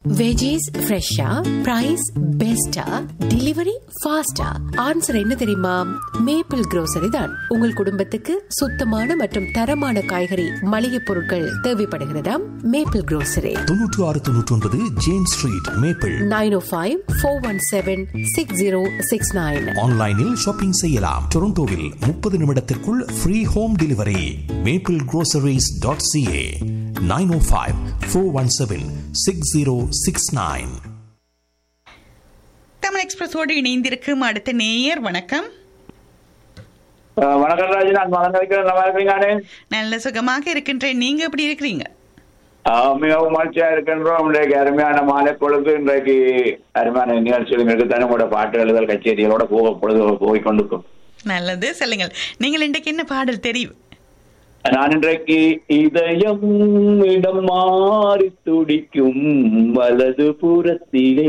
Veggies ஃப்ரெஷ்ஷா price பெஸ்டா delivery ஃபாஸ்டா ஆன்சர் என்ன தெரியுமா மேப்பிள் grocery தான் உங்கள் குடும்பத்துக்கு சுத்தமான மற்றும் தரமான காய்கறி மளிகை பொருட்கள் தேவைப்படுகிறதா மேப்பிள் grocery தொன்னூற்று ஆறு தொன்னூற்றி ஒன்பது James Street Maple nine O five four one seven six zero six nine ஆன்லைனில் ஷாப்பிங் செய்யலாம் டொரண்டோவில் முப்பது நிமிடத்திற்குள் free home delivery Maple groceries dot CA nine O five four one seven six zero six nine Tamil எக்ஸ்பிரஸோடு இணைந்திருக்கும் அடுத்த நேயர் வணக்கம் அஹ் வணக்கம் ராஜு நான் மகன் இருக்கிறேன் நல்லா இருக்கீங்க நல்ல சுகமாக இருக்கின்றேன் நீங்க எப்படி இருக்கிறீங்க மிகவும் மகிழ்ச்சியா இருக்கின்றோம் இன்றைக்கு அருமையான மாலை பொழுது இன்றைக்கு அருமையான நிகழ்ச்சிகளுக்கு தானே உங்களோட பாட்டு எழுதல் கச்சேரிகளோட போக பொழுது போய் கொண்டிருக்கும் நல்லது சொல்லுங்கள் நீங்கள் இன்றைக்கு என்ன பாடல் தெரியும் நான் இன்றைக்கு இதயம் இடம் மாறி துடிக்கும் வலது புறத்திலே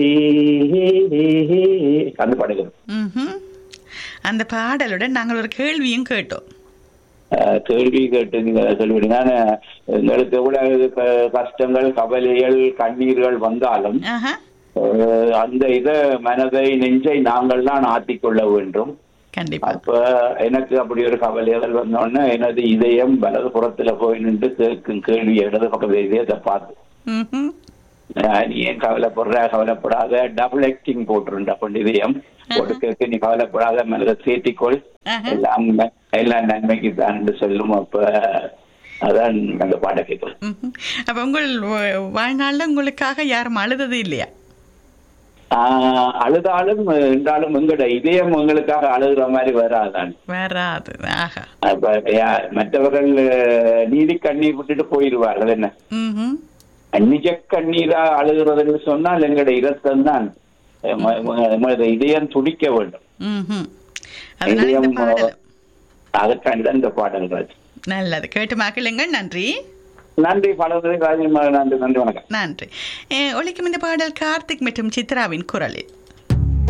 அந்த பாடுகிறோம் ம்ஹும். அந்த பாடலுடன் நாங்கள் ஒரு கேள்வியும் கேட்டோம் அஹ் கேள்வி கேட்டு நீங்க சொல்லுவீங்க நான் எங்களுக்கு எவ்வளவு க- கஷ்டங்கள் கவலைகள் கண்ணீர்கள் வந்தாலும் ஆஹா அஹ் அந்த இத மனதை நெஞ்சை நாங்கள் தான் ஆத்திக்கொள்ள வேண்டும் கண்டிப்பா அப்ப எனக்கு அப்படி ஒரு கவலைகள் வந்தோடனே எனது இதயம் வலது புறத்துல போய் நின்று கேட்கும் கேள்வி இடது பக்கத்து இதயத்தை பார்த்து ம்ஹும். அஹ் நீ ஏன் கவலைப்படுற கவலைப்படாத டபுள் ஆக்டிங் போட்டுருண்ட அப்படி இதயம் போட்டு கேட்க நீ கவலைப்படாத மனதை சேர்த்திக்கொள் ஆஹா. எல்லாம் எல்லாம் நன்மைக்கு தான் என்று சொல்லும் அப்ப அதான் அந்த பாட கேட்கலாம் ம்ஹும். அப்ப உங்கள் வ- வாழ்நாள்ல உங்களுக்காக யாரும் அழுதது இல்லையா ஆஹ் அழுதாலும் என்றாலும் எங்களோட இதயம் உங்களுக்காக அழுகுற மாதிரி வராதான் வராது ஆஹா அப்ப யா- மற்றவர்கள் அஹ், நீதி கண்ணீர் விட்டுட்டு போயிடுவார்கள் என்ன ம்ஹும். நிஜ கண்ணீரா அழுகிறதுன்னு சொன்னால் எங்களோட இரத்தம் தான் அஹ், ம- ம- எங்களது இதயம் துடிக்க வேண்டும் ம்ஹும். அதனால இந்த இதயம் பாடல் அதற்காண்டிதான் இந்த பாடல் ராஜ் நல்லது கேட்டு மகிழுங்கள் நன்றி நன்றி பலவருக்கு ராஜ் நன்றி நன்றி வணக்கம் நன்றி அஹ், ஒலிக்கும் இந்த பாடல் கார்த்திக் மற்றும் சித்ராவின் குரலில்